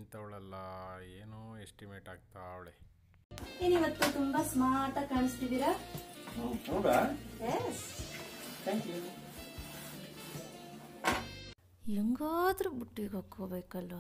ಬೈತವಳಲ್ಲ ಏನೋ ಎಸ್ಟಿಮೇಟ್ ಆಗ್ತಾ ಅವಳೆ ಏನಿವತ್ತು ತುಂಬಾ ಸ್ಮಾರ್ಟ್ ಆಗಿ ಕಾಣಿಸ್ತಿದ್ದೀರಾ ಹೌದಾ ಎಸ್ ಥ್ಯಾಂಕ್ ಯು ಹೆಂಗಾದ್ರೂ ಬುಟ್ಟಿಗೆ ಹಾಕೋಬೇಕಲ್ಲ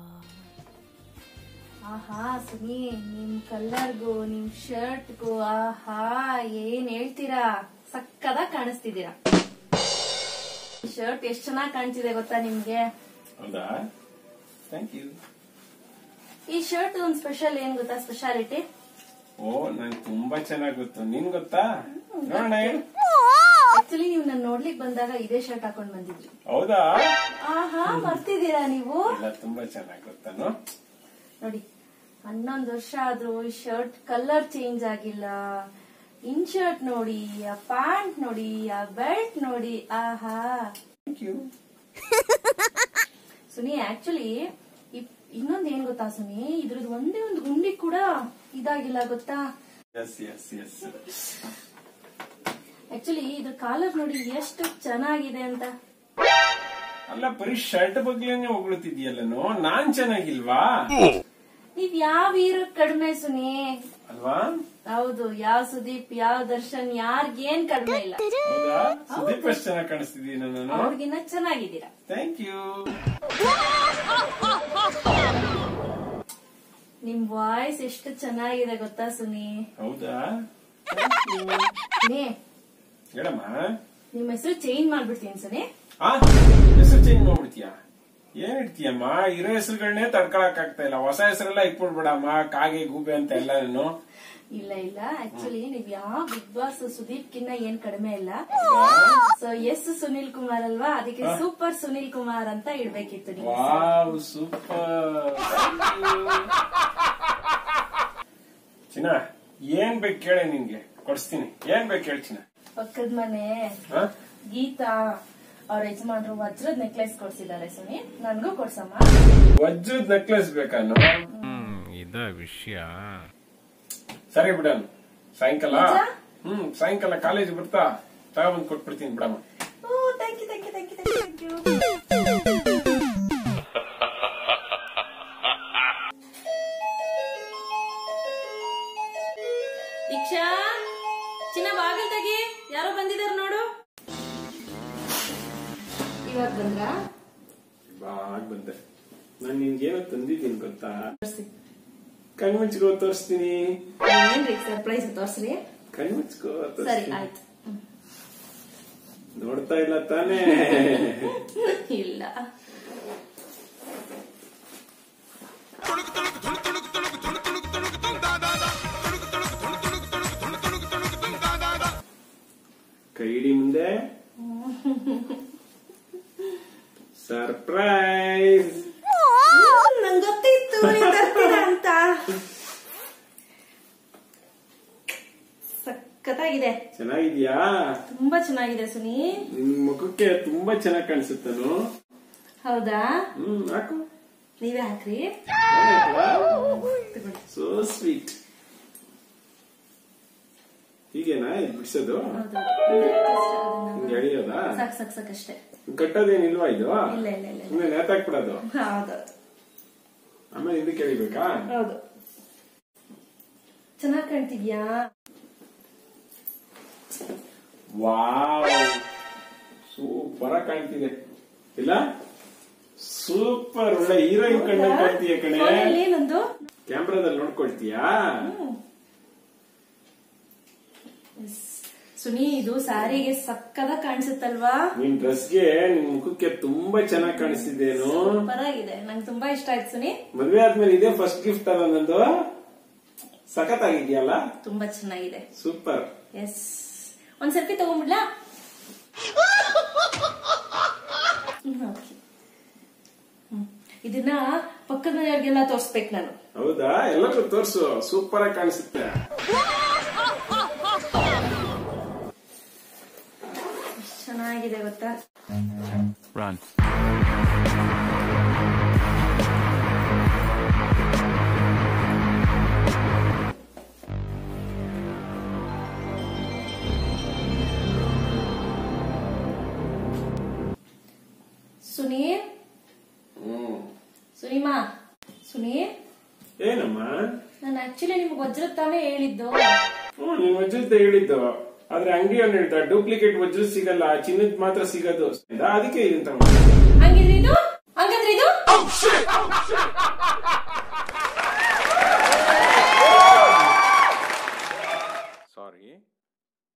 ಆಹಾ ಸುನಿ ನಿಮ್ ಕಲರ್ಗೂ ನಿಮ್ ಶರ್ಟ್ಗೂ ಆಹಾ ಏನ್ ಹೇಳ್ತೀರಾ ಸಕ್ಕದಾಗ ಕಾಣಿಸ್ತಿದ್ದೀರಾ ಶರ್ಟ್ ಎಷ್ಟ್ ಚೆನ್ನಾಗಿ ಕಾಣ್ತಿದೆ ಗೊತ್ತಾ ನಿಮ್ಗೆ ಹೌದಾ ಥ್ಯಾಂಕ್ ಯು ಈ ಶರ್ಟ್ ಒಂದ್ ಸ್ಪೆಷಲ್ ಏನ್ ಗೊತ್ತಾ ಸ್ಪೆಷಾಲಿಟಿ ಓ ನಂಗೆ ತುಂಬಾ ಚೆನ್ನಾಗಿ ಗೊತ್ತು ನಿನ್ ಗೊತ್ತಾ ನೋಡೋಣ ಹೇಳು. ಆಕ್ಚುಲಿ ನೀವು ನಾನು ನೋಡ್ಲಿಕ್ ಬಂದಾಗ ಇದೇ ಶರ್ಟ್ ಹಾಕೊಂಡ್ ಬಂದಿದ್ರಿ ಹೌದಾ ಆಹಾ ಬರ್ತಿದ್ದೀರಾ ನೀವು ಇಲ್ಲ ತುಂಬಾ ಚೆನ್ನಾಗಿ ಗೊತ್ತಾನು ನೋಡಿ ಹನ್ನೊಂದು ವರ್ಷ ಆದ್ರೂ ಈ ಶರ್ಟ್ ಕಲರ್ ಚೇಂಜ್ ಆಗಿಲ್ಲ ಇನ್ ಶರ್ಟ್ ನೋಡಿ ಆ ಪ್ಯಾಂಟ್ ನೋಡಿ ಆ ಬೆಲ್ಟ್ ನೋಡಿ ಆಹಾ ಥ್ಯಾಂಕ್ ಯು ಸುನಿ ಆಕ್ಚುಲಿ ಇನ್ನೊಂದ್ ಏನ್ ಗೊತ್ತಾ ಸುನಿ ಇದ್ರದ್ದು ಒಂದೇ ಒಂದು ಗುಂಡಿ ಕೂಡ ಇದಾಗಿಲ್ಲ ಗೊತ್ತಾ ಎಸ್ ಎಸ್ ಎಸ್ ಆಕ್ಚುಲಿ ಇದ್ರ ಕಾಲರ್ ನೋಡಿ ಎಷ್ಟು ಚೆನ್ನಾಗಿದೆ ಅಂತ ಅಲ್ಲ ಬರೀ ಶರ್ಟ್ ಬಗ್ಗೆನೇ ಹೊಗಳುತ್ತಿದ್ಯಲ್ಲನು ನಾನ್ ಚೆನ್ನಾಗಿಲ್ವಾ ನೀವ್ ಯಾವ ಹೀರೋ ಕಡಿಮೆ ಸುನಿ ಅಲ್ವಾ ಹೌದು ಯಾವ ಸುದೀಪ್ ಯಾವ ದರ್ಶನ್ ಯಾರ್ಗೇನ್ ಕಡಿಮೆ ಇಲ್ಲ ಹೌದಾ ಸುದೀಪ್ ಎಷ್ಟು ಚೆನ್ನಾಗಿ ಕಾಣಿಸ್ತಿದ್ದೀನಿ ನಾನು ಅವ್ರಿಗಿನ್ನ ಚೆನ್ನಾಗಿದ್ದೀರಾ ಥ್ಯಾಂಕ್ ಯು ನಿಮ್ ವಾಯ್ಸ್ ಎಷ್ಟು ಚೆನ್ನಾಗಿದೆ ಗೊತ್ತಾ ಸುನಿ ಹೌದಾ ಸುನಿ ಹೇಳಮ್ಮ ನಿಮ್ ಹೆಸರು ಚೇಂಜ್ ಮಾಡ್ಬಿಡ್ತೀನಿ ಸುನಿ ಆ ಹೆಸರು ಚೇಂಜ್ ಮಾಡ್ಬಿಡ್ತೀಯಾ ಏನ್ ಇಡ್ತೀಯಮ್ಮ ಇರೋ ಹೆಸರುಗಳನ್ನೇ ತಡ್ಕೊಳಕ್ ಆಗ್ತಾ ಇಲ್ಲ ಹೊಸ ಹೆಸರೆಲ್ಲ ಇಟ್ಬಿಡ್ಬೇಡಮ್ಮ ಕಾಗೆ ಗೂಬೆ ಅಂತ ಎಲ್ಲ ನಾನು ಇಲ್ಲ ಇಲ್ಲ ಆಕ್ಚುಲಿ ನೀವ್ ಯಾವ ಬಿಗ್ ಬಾಸ್ ಸುದೀಪ್ ಕಿನ್ನ ಏನ್ ಕಡಿಮೆ ಇಲ್ಲ ಸೊ ಎಸ್ ಸುನಿಲ್ ಕುಮಾರ್ ಅಲ್ವಾ ಅದಕ್ಕೆ ಸೂಪರ್ ಸುನಿಲ್ ಕುಮಾರ್ ಅಂತ ಇಡ್ಬೇಕಿತ್ತು ನೀವು ವಾವ್ ಸೂಪರ್ ಚಿನ್ನ ಏನ್ ಬೇಕು ಕೇಳಿ ನಿನ್ಗೆ ಕೊಡಿಸ್ತೀನಿ ಏನ್ ಬೇಕು ಹೇಳಿ ಚಿನ್ನ ಪಕ್ಕದ ಮನೆ ಹಾ? ಗೀತಾ ಅವ್ರ ಯಜಮಾನ್ರು ವಜ್ರದ ನೆಕ್ಲೆಸ್ ಕೊಡ್ಸಿದ್ದಾರೆ ಸುನಿ ನನ್ಗೂ ಕೊಡ್ಸಮ್ಮ ವಜ್ರದ ನೆಕ್ಲೆಸ್ ಬೇಕಾನು ಹ್ಮ್ ಇದ ವಿಷಯ ಸರಿ ಬಿಡನು ಸಾಯಂಕಾಲ ನಿಜ? ಹ್ಮ್ ಸಾಯಂಕಾಲ ಕಾಲೇಜ್ ಬಿಡ್ತಾ ತಗೊಂಡ್ ಕೊಟ್ಬಿಡ್ತೀನಿ ಬಿಡಮ್ಮ ಓ thank you thank you thank you thank you Diksha ಚಿನ್ನ ಬಾಗಿಲ್ ತೆಗಿ ಯಾರೋ ಬಂದಿದಾರ ನೋಡು ಇವಾಗ ಬಂದ್ರ ಬಾಗ್ ಬಂದೆ ನಾನ್ ನಿನ್ಗೇನೋ ತಂದಿದ್ದೀನಿ ಗೊತ್ತಾ ಕಣ್ಮುಚ್ಕೋ ತೋರಿಸ್ತೀನಿ ಏನ್ರಿ ಸರ್ಪ್ರೈಸ್ ತೋರ್ಸ್ರಿ ಕಣ್ಮುಚ್ಕೋ ಸರಿ ತೋರಿಸ್ತೀನಿ ಆಯ್ತು ನೋಡ್ತಾ ಇಲ್ಲ ತಾನೇ ಇಲ್ಲ ಕೈ ಹಿಡಿ ಮುಂದೆ ಸರ್ಪ್ರೈಸ್ ನಂಗೆ ಗೊತ್ತಿತ್ತು ನೀವ್ ತರ್ತೀರಾ ಅಂತ ಸಖತ್ತಾಗಿದೆ ಚೆನ್ನಾಗಿದ್ಯಾ ತುಂಬಾ ಚೆನ್ನಾಗಿದೆ ಸುನಿ ನಿನ್ ಮುಖಕ್ಕೆ ತುಂಬಾ ಚೆನ್ನಾಗಿ ಕಾಣಿಸುತ್ತನು ಹೌದಾ ಹ್ಮ್ ಹಾಕು ನೀವೇ ಹಾಕ್ರಿ ಸೋ ಸ್ವೀಟ್ ಹೀಗೇನಾ ಇದು ಬಿಡ್ಸೋದು ಹೌದು ಅಂದ್ರೆ just ಅದನ್ನ ಹಿಂಗ್ ಎಳಿಯೋದಾ ಸಾಕ್ ಸಾಕ್ ಸಾಕ್ ಅಷ್ಟೇ ಕಟ್ಟೋದೇನಿಲ್ವಾ ಇದು ಇಲ್ಲ ಇಲ್ಲ ಇಲ್ಲ ಸುಮ್ಮನೆ ನೇತಾಕ್ಬಿಡೋದು ಹೌದು ಆಮೇಲೆ ಇದಕ್ಕೆ ಎಳಿಬೇಕಾ ಹೌದು ಚೆನ್ನಾಗ್ ಕಾಣ್ತಿದ್ಯಾ ವಾವ್ ಸೂಪರ್ ಆಗಿ ಕಾಣ್ತಿದೆ ಇಲ್ಲ ಸೂಪರ್ ಒಳ್ಳೆ ಹೀರೋಯಿನ್ ಕಣ್ಣ ಕಾಣ್ತೀಯ ಕಣೆ ಫೋನಲ್ಲಿ ನಂದು ಕ್ಯಾಮ್ರಾದಲ್ಲಿ ನೋಡ್ಕೊಳ್ತೀಯಾ ಎಸ್. ಸುನಿ ಇದು ಸ್ಯಾರಿಗೆ ಸಕ್ಕದ ಕಾಣಿಸುತ್ತಲ್ವಾ ನಿನ್ ಡ್ರೆಸ್ಗೆ ನಿನ್ ಮುಖಕ್ಕೆ ತುಂಬಾ ಚೆನ್ನಾಗಿ ಕಾಣಿಸ್ತಿದ್ದೇನು ಸೂಪರ್ ಆಗಿದೆ ನಂಗೆ ತುಂಬಾ ಇಷ್ಟ ಆಯ್ತು ಸುನಿ ಮದ್ವೆ ಆದ್ಮೇಲೆ ಇದೇ ಫಸ್ಟ್ ಗಿಫ್ಟ್ ಅಲ್ಲ ನಂದು ಸಖತ್ ಆಗಿದ್ಯಲ್ಲ ತುಂಬಾ ಚೆನ್ನಾಗಿದೆ ಸೂಪರ್ ಎಸ್ ಒಂದ್ ಸೆಲ್ಫಿ ತಗೊಂಡ್ಬಿಡ್ಲಾ ಹ್ಮ್, okay. ಹ್ಮ್. ಇದನ್ನ ಪಕ್ಕದ ಮನೆಯವ್ರಿಗೆಲ್ಲ ತೋರ್ಸ್ಬೇಕು ನಾನು ಹೌದಾ ಎಲ್ಲರಿಗೂ ತೋರ್ಸು ಸೂಪರ್ ಆಗಿ ಕಾಣಿಸುತ್ತೆ ಎಷ್ಟ್ ಚೆನ್ನಾಗಿದೆ ಗೊತ್ತಾ Run. ಸುನಿ ಹ್ಮ್ ಸುನಿಮಾ ಸುನಿ ಏನಮ್ಮ ನಾನು ಆಕ್ಚುಲಿ ನಿಮ್ಗೆ ವಜ್ರದ ತಾನೇ ಹೇಳಿದ್ದು ಹ್ಮ್ ನೀನ್ ವಜ್ರದ ಹೇಳಿದ್ದು ಆದ್ರೆ ಅಂಗಡಿಯವನ್ ಹೇಳ್ದ ಡೂಪ್ಲಿಕೇಟ್ ವಜ್ರ ಸಿಗಲ್ಲ ಚಿನ್ನದ್ ಮಾತ್ರ ಸಿಗೋದು ಅದಕ್ಕೆ ಇದನ್ನ ತಗೊಂಡೆ. ಹಂಗಿದ್ರೆ ಇದು